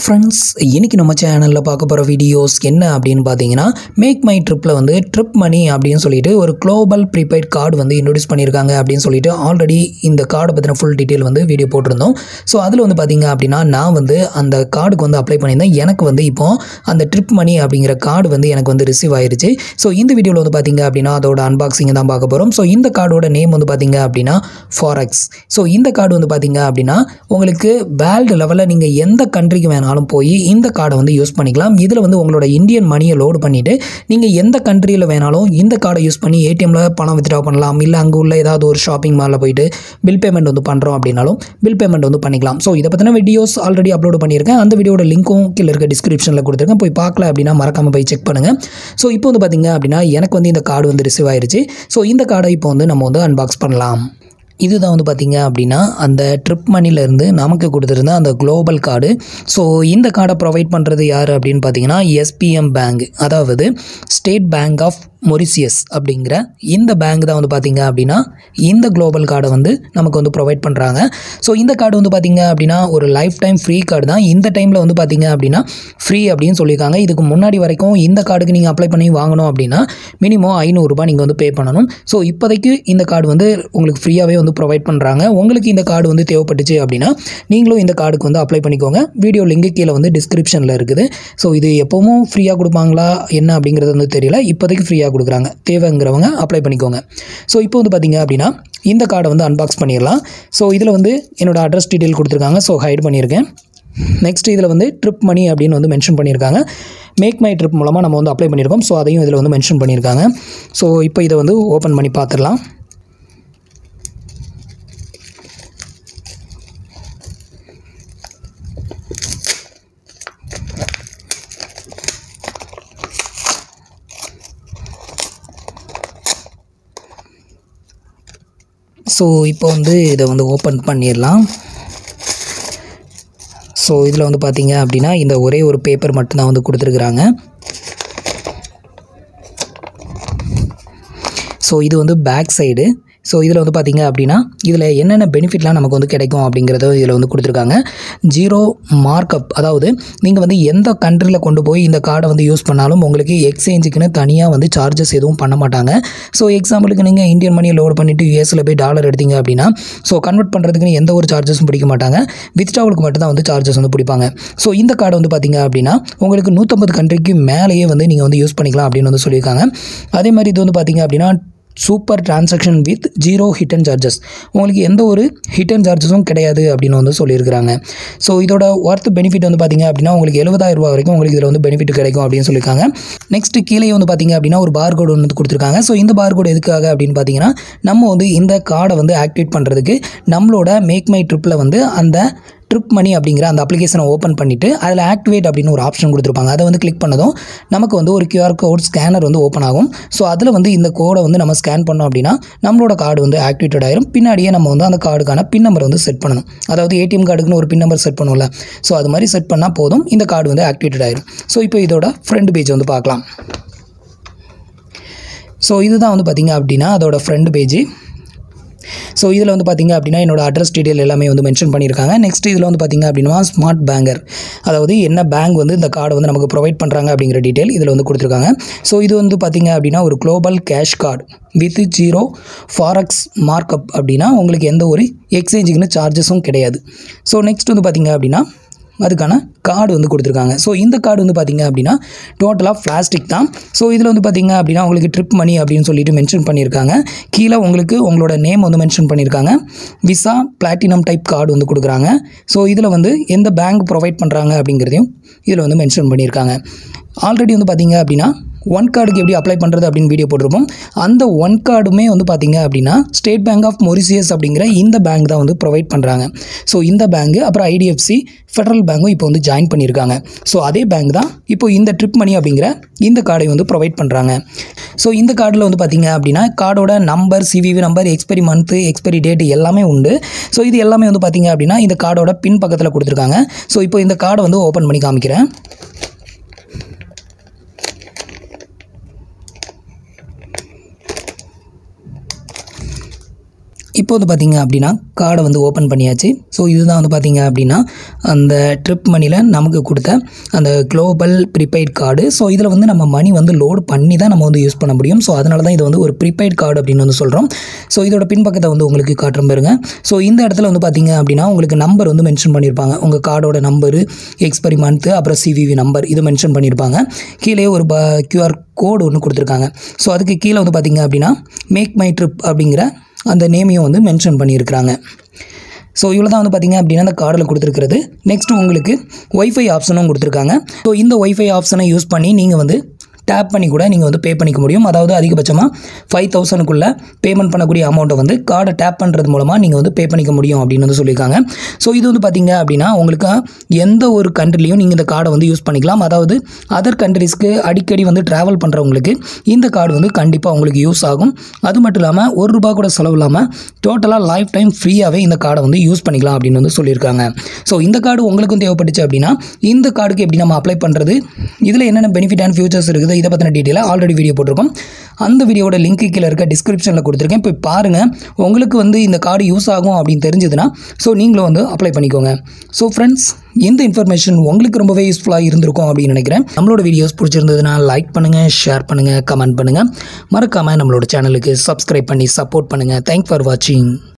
friends இன்னைக்கு நம்ம சேனலில் பார்க்க போகிற வீடியோஸ் என்ன அப்படின்னு பார்த்தீங்கன்னா மேக் மை ட்ரிப்பில் வந்து ட்ரிப் மணி அப்படின்னு சொல்லிட்டு ஒரு குளோபல் ப்ரீபெய்ட் கார்டு வந்து இன்ட்ரடியூஸ் பண்ணியிருக்காங்க அப்படின்னு சொல்லிட்டு ஆல்ரெடி இந்த கார்டை பற்றின ஃபுல் டீட்டெயில் வந்து வீடியோ போட்டிருந்தோம் ஸோ அதில் வந்து பார்த்தீங்க அப்படின்னா நான் வந்து அந்த கார்டுக்கு வந்து அப்ளை பண்ணியிருந்தேன் எனக்கு வந்து இப்போ அந்த ட்ரிப் மணி அப்படிங்கிற கார்டு வந்து எனக்கு வந்து ரிசீவ் ஆயிருச்சு ஸோ இந்த வீடியோவில் வந்து பார்த்தீங்க அப்படின்னா அதோட அன்பாக்சிங் தான் பார்க்க போகிறோம் ஸோ இந்த கார்டோட நேம் வந்து பார்த்தீங்க அப்படின்னா ஃபாரெக்ஸ் ஸோ இந்த கார்டு வந்து பார்த்தீங்க அப்படின்னா உங்களுக்கு வேர்ல்டு லெவலில் நீங்கள் எந்த கண்ட்ரிக்கு வேணாலும் போய் இந்த கார்டை வந்து யூஸ் பண்ணிக்கலாம் இதில் வந்து உங்களோட இந்தியன் மணியை லோடு பண்ணிவிட்டு நீங்கள் எந்த கண்ட்ரியில் வேணாலும் இந்த கார்டை யூஸ் பண்ணி ஏடிஎம்மில் பணம் வித்ட்ரா பண்ணலாம் இல்லை அங்கே உள்ள ஏதாவது ஒரு ஷாப்பிங் மாலில் போயிட்டு பில் பேமெண்ட் வந்து பண்ணுறோம் அப்படின்னாலும் பில் பேமெண்ட் வந்து பண்ணிக்கலாம் ஸோ இதை பற்றின வீடியோஸ் ஆல்ரெடி அப்லோட் பண்ணியிருக்கேன் அந்த வீடியோட லிங்க்கும் கீழே இருக்க டிஸ்கிரிப்ஷனில் கொடுத்துருக்கேன் போய் பார்க்கல அப்படின்னா மறக்காமல் போய் செக் பண்ணுங்கள் ஸோ இப்போ வந்து பார்த்தீங்க அப்படின்னா எனக்கு வந்து இந்த கார்டு வந்து ரிசீவ் ஆயிருச்சு ஸோ இந்த கார்டை இப்போ வந்து நம்ம வந்து அன்பாக்ஸ் பண்ணலாம் இதுதான் வந்து பார்த்திங்க அப்படின்னா அந்த ட்ரிப் மணிலேருந்து நமக்கு கொடுத்துருந்த அந்த குளோபல் கார்டு ஸோ இந்த கார்டை ப்ரொவைட் பண்ணுறது யார் அப்படின்னு பார்த்தீங்கன்னா எஸ்பிஎம் பேங்க் அதாவது ஸ்டேட் பேங்க் ஆஃப் மொரிசியஸ் அப்படிங்கிற இந்த பேங்க் தான் வந்து பார்த்திங்க அப்படின்னா இந்த குளோபல் கார்டை வந்து நமக்கு வந்து ப்ரொவைட் பண்ணுறாங்க ஸோ இந்த கார்டு வந்து பார்த்திங்க அப்படின்னா ஒரு லைஃப் டைம் ஃப்ரீ கார்டு தான் இந்த டைமில் வந்து பார்த்திங்க அப்படின்னா ஃப்ரீ அப்படின்னு சொல்லியிருக்காங்க இதுக்கு முன்னாடி வரைக்கும் இந்த கார்டுக்கு நீங்கள் அப்ளை பண்ணி வாங்கணும் அப்படின்னா மினிமம் ஐநூறுரூபா நீங்கள் வந்து பே பண்ணணும் ஸோ இப்போதைக்கு இந்த கார்டு வந்து உங்களுக்கு ஃப்ரீயாகவே வந்து ப்ரொவைட் பண்ணுறாங்க உங்களுக்கு இந்த கார்டு வந்து தேவைப்பட்டுச்சு அப்படின்னா நீங்களும் இந்த கார்டுக்கு வந்து அப்ளை பண்ணிக்கோங்க வீடியோ லிங்க் கீழே வந்து டிஸ்கிரிப்ஷனில் இருக்குது ஸோ இது எப்போவும் ஃப்ரீயாக கொடுப்பாங்களா என்ன அப்படிங்கிறது வந்து தெரியல இப்போதைக்கு ஃப்ரீயாக கொடுக்குறாங்க தேவைங்கிறவங்க அப்ளை பண்ணிக்கோங்க ஸோ இப்போ வந்து பார்த்தீங்க அப்படின்னா இந்த கார்டை வந்து அன்பாக்ஸ் பண்ணிடலாம் ஸோ இதில் வந்து என்னோடய அட்ரஸ் டீட்டெயில் கொடுத்துருக்காங்க ஸோ ஹைட் பண்ணியிருக்கேன் நெக்ஸ்ட் இதில் வந்து ட்ரிப் மணி அப்படின்னு வந்து மென்ஷன் பண்ணியிருக்காங்க மேக் மை ட்ரிப் மூலமாக நம்ம வந்து அப்ளை பண்ணியிருக்கோம் ஸோ அதையும் இதில் வந்து மென்ஷன் பண்ணியிருக்காங்க ஸோ இப்போ இதை வந்து ஓப்பன் பண்ணி பார்த்துடலாம் ஸோ இப்போ வந்து இதை வந்து ஓப்பன் பண்ணிடலாம் ஸோ இதில் வந்து பார்த்தீங்க அப்படின்னா இந்த ஒரே ஒரு பேப்பர் மட்டும்தான் வந்து கொடுத்துருக்குறாங்க ஸோ இது வந்து பேக் சைடு ஸோ இதில் வந்து பார்த்தீங்க அப்படின்னா இதில் என்னென்ன பெனிஃபிட்லாம் நமக்கு வந்து கிடைக்கும் அப்படிங்கிறத இதில் வந்து கொடுத்துருக்காங்க ஜீரோ மார்க்அப் அதாவது நீங்கள் வந்து எந்த கண்ட்ரியில் கொண்டு போய் இந்த கார்டை வந்து யூஸ் பண்ணாலும் உங்களுக்கு எக்ஸ்சேஞ்சுக்குன்னு தனியாக வந்து சார்ஜஸ் எதுவும் பண்ண மாட்டாங்க ஸோ எக்ஸாம்பிளுக்கு நீங்கள் இந்தியன் மணியை லோட் பண்ணிவிட்டு யூஎஸில் போய் டாலர் எடுத்தீங்க அப்படின்னா ஸோ கன்வெர்ட் பண்ணுறதுக்குன்னு எந்த ஒரு சார்ஜஸும் பிடிக்க மாட்டாங்க வித்ட்ராவலுக்கு மட்டும் தான் வந்து சார்ஜஸ் வந்து பிடிப்பாங்க ஸோ இந்த கார்டு வந்து பார்த்தீங்க அப்படின்னா உங்களுக்கு நூற்றம்பது கண்ட்ரிக்கு மேலேயே வந்து நீங்கள் வந்து யூஸ் பண்ணிக்கலாம் அப்படின்னு வந்து சொல்லியிருக்காங்க அதே மாதிரி இது வந்து பார்த்தீங்க அப்படின்னா super transaction with zero hidden charges உங்களுக்கு எந்த ஒரு ஹிட் அண்ட் சார்ஜஸும் கிடையாது அப்படின்னு வந்து சொல்லியிருக்கிறாங்க ஸோ இதோட ஒர்த் பெனிஃபிட் வந்து பார்த்தீங்க அப்படின்னா உங்களுக்கு எழுபதாயிரம் ரூபா வரைக்கும் உங்களுக்கு இதில் வந்து பெனிஃபிட் கிடைக்கும் அப்படின்னு சொல்லியிருக்காங்க நெக்ஸ்ட் கீழே வந்து பார்த்தீங்க அப்படின்னா ஒரு பார் கோடு வந்து கொடுத்துருக்காங்க ஸோ இந்த பார் கோடு எதுக்காக அப்படின்னு பார்த்தீங்கன்னா நம்ம வந்து இந்த கார்டை வந்து ஆக்டிவேட் பண்ணுறதுக்கு நம்மளோட மேக் மை ட்ரிப்பில் வந்து அந்த ட்ரிப் மணி அப்படிங்கிற அந்த அப்ளிகேஷனை ஓப்பன் பண்ணிவிட்டு அதில் ஆக்டிவேட் அப்படின்னு ஒரு ஆப்ஷன் கொடுத்துருப்பாங்க அதை வந்து கிளிக் பண்ணதும் நமக்கு வந்து ஒரு கியூஆர் கோட் ஸ்கேனர் வந்து ஓப்பன் ஆகும் ஸோ அதில் வந்து இந்த கோடை வந்து நம்ம ஸ்கேன் பண்ணோம் அப்படின்னா நம்மளோட கார்டு வந்து ஆக்டிவேட்டட் ஆயிரும் பின்னாடியே நம்ம வந்து அந்த கார்டுக்கான பின் நம்பர் வந்து செட் பண்ணணும் அதாவது ஏடிஎம் கார்டுக்குன்னு ஒரு பின் நம்பர் செட் பண்ணுவோம்ல ஸோ அது மாதிரி செட் பண்ணால் போதும் இந்த கார்டு வந்து ஆக்டிவேட்டட் ஆயிரும் ஸோ இப்போ இதோட ஃப்ரண்ட் பேஜ் வந்து பார்க்கலாம் ஸோ இதுதான் வந்து பார்த்திங்க அப்படின்னா அதோட ஃப்ரண்ட் பேஜ் ஸோ இதில் வந்து பார்த்திங்க அப்படின்னா என்னோட அட்ரஸ் டீட்டெயில் எல்லாமே வந்து மென்ஷன் பண்ணியிருக்காங்க நெக்ஸ்ட் இதில் வந்து பார்த்திங்க அப்படின்னா ஸ்மார்ட் பேங்கர் அதாவது என்ன பேங்க் வந்து இந்த கார்டை வந்து நமக்கு ப்ரொவைட் பண்ணுறாங்க அப்படிங்கிற டீட்டெயில் இதில் வந்து கொடுத்துருக்காங்க ஸோ இது வந்து பார்த்திங்க அப்படின்னா ஒரு global cash card with zero forex markup அப்படின்னா உங்களுக்கு எந்த ஒரு எக்ஸ்சேஞ்சுக்குன்னு சார்ஜஸும் கிடையாது ஸோ நெக்ஸ்ட் வந்து பார்த்திங்க அப்படின்னா அதுக்கான கார்டு வந்து கொடுத்துருக்காங்க ஸோ இந்த கார்டு வந்து பார்த்திங்க அப்படின்னா டோட்டலாக பிளாஸ்டிக் தான் ஸோ இதில் வந்து பார்த்திங்க அப்படின்னா உங்களுக்கு ட்ரிப் மணி அப்படின்னு சொல்லிட்டு மென்ஷன் பண்ணியிருக்காங்க கீழே உங்களுக்கு உங்களோட நேம் வந்து மென்ஷன் பண்ணியிருக்காங்க விசா பிளாட்டினம் டைப் கார்டு வந்து கொடுக்குறாங்க ஸோ இதில் வந்து எந்த பேங்க் ப்ரொவைட் பண்ணுறாங்க அப்படிங்கிறதையும் இதில் வந்து மென்ஷன் பண்ணியிருக்காங்க ஆல்ரெடி வந்து பார்த்திங்க அப்படின்னா ஒன் கார்டுக்கு எப்படி அப்ளை பண்ணுறது அப்படின்னு வீடியோ போட்டிருப்போம் அந்த ஒன் கார்டுமே வந்து பார்த்திங்க அப்படின்னா ஸ்டேட் பேங்க் ஆஃப் மொரிசியஸ் அப்படிங்கிற இந்த பேங்க் தான் வந்து ப்ரொவைட் பண்ணுறாங்க ஸோ இந்த பேங்க் அப்புறம் ஐடிஎஃப்சி ஃபெடரல் பேங்க்கும் இப்போ வந்து ஜாயின் பண்ணியிருக்காங்க ஸோ அதே பேங்க் தான் இப்போ இந்த ட்ரிப் மணி அப்படிங்கிற இந்த கார்டை வந்து ப்ரொவைட் பண்ணுறாங்க ஸோ இந்த கார்டில் வந்து பார்த்திங்க அப்படின்னா கார்டோட number CVV number expiry month expiry date எல்லாமே உண்டு ஸோ இது எல்லாமே வந்து பார்த்திங்க அப்படின்னா இந்த கார்டோட பின் பக்கத்தில் கொடுத்துருக்காங்க ஸோ இப்போ இந்த கார்டை வந்து ஓப்பன் பண்ணி காமிக்கிறேன் இப்போ இப்போ வந்து பார்த்தீங்க அப்படின்னா கார்டை வந்து ஓப்பன் பண்ணியாச்சு ஸோ இதுதான் வந்து பார்த்தீங்க அப்படின்னா அந்த ட்ரிப் மணியில் நமக்கு கொடுத்த அந்த குளோபல் ப்ரீபெய்ட் கார்டு ஸோ இதில் வந்து நம்ம மணி வந்து லோடு பண்ணி தான் நம்ம வந்து யூஸ் பண்ண முடியும் ஸோ அதனால தான் இது வந்து ஒரு ப்ரீபெய்ட் கார்டு அப்படின்னு வந்து சொல்கிறோம் ஸோ இதோட பின்பக்கத்தை வந்து உங்களுக்கு காட்டுறோம் பாருங்க ஸோ இந்த இடத்துல வந்து பார்த்தீங்க அப்படின்னா உங்களுக்கு நம்பர் வந்து மென்ஷன் பண்ணியிருப்பாங்க உங்கள் கார்டோட நம்பரு எக்ஸ்பரி மந்த்து அப்புறம் சிவிவி நம்பர் இது மென்ஷன் பண்ணியிருப்பாங்க கீழே ஒரு ப கியூஆர் கோடு ஒன்று கொடுத்துருக்காங்க ஸோ அதுக்கு கீழே வந்து பார்த்தீங்க அப்படின்னா மேக் மை ட்ரிப் அப்படிங்கிற அந்த நேமையும் வந்து மென்ஷன் பண்ணியிருக்கிறாங்க ஸோ இவ்வளோ தான் வந்து பார்த்தீங்க அப்படின்னா அந்த கார்டில் கொடுத்துருக்கிறது நெக்ஸ்ட் உங்களுக்கு ஒய்ஃபை ஆப்ஷனும் கொடுத்துருக்காங்க ஸோ இந்த ஒய்ஃபை ஆப்ஷனை யூஸ் பண்ணி நீங்கள் வந்து டேப் பண்ணி கூட நீங்கள் வந்து பே பண்ணிக்க முடியும் அதாவது அதிகபட்சமாக ஃபைவ் தௌசண்ட்குள்ளே பேமெண்ட் பண்ணக்கூடிய அமௌண்ட்டை வந்து கார்டை டேப் பண்ணுறது மூலமாக நீங்கள் வந்து பே பண்ணிக்க முடியும் அப்படின்னு வந்து சொல்லியிருக்காங்க ஸோ இது வந்து பார்த்தீங்க அப்படின்னா உங்களுக்கு எந்த ஒரு கண்ட்ரிலையும் நீங்கள் இந்த கார்டை வந்து யூஸ் பண்ணிக்கலாம் அதாவது அதர் கண்ட்ரிஸ்க்கு அடிக்கடி வந்து ட்ராவல் பண்ணுறவங்களுக்கு இந்த கார்டு வந்து கண்டிப்பாக உங்களுக்கு யூஸ் ஆகும் அது மட்டும் இல்லாமல் ஒரு ரூபா கூட செலவு இல்லாமல் டோட்டலாக லைஃப் டைம் ஃப்ரீயாகவே இந்த கார்டை வந்து யூஸ் பண்ணிக்கலாம் அப்படின்னு வந்து சொல்லியிருக்காங்க ஸோ இந்த கார்டு உங்களுக்கும் தேவைப்பட்டுச்சு அப்படின்னா இந்த கார்டுக்கு எப்படி நம்ம அப்ளை பண்ணுறது இதில் என்னென்ன பெனிஃபிட் அண்ட் ஃபியூச்சர்ஸ் இருக்குது இதை பற்றின டீட்டெயிலாக ஆல்ரெடி வீடியோ போட்டிருக்கோம் அந்த வீடியோட லிங்க் கீழே இருக்க டிஸ்கிரிப்ஷனில் கொடுத்துருக்கேன் போய் பாருங்கள் உங்களுக்கு வந்து இந்த கார்டு யூஸ் ஆகும் அப்படின்னு தெரிஞ்சதுன்னா ஸோ நீங்களும் வந்து அப்ளை பண்ணிக்கோங்க ஸோ ஃப்ரெண்ட்ஸ் இந்த இன்ஃபர்மேஷன் உங்களுக்கு ரொம்பவே யூஸ்ஃபுல்லாக இருந்திருக்கும் அப்படின்னு நினைக்கிறேன் நம்மளோட வீடியோஸ் பிடிச்சிருந்ததுன்னா லைக் பண்ணுங்கள் ஷேர் பண்ணுங்கள் கமெண்ட் பண்ணுங்கள் மறக்காமல் நம்மளோட சேனலுக்கு சப்ஸ்கிரைப் பண்ணி சப்போர்ட் பண்ணுங்கள் தேங்க் ஃபார் வாட்சிங்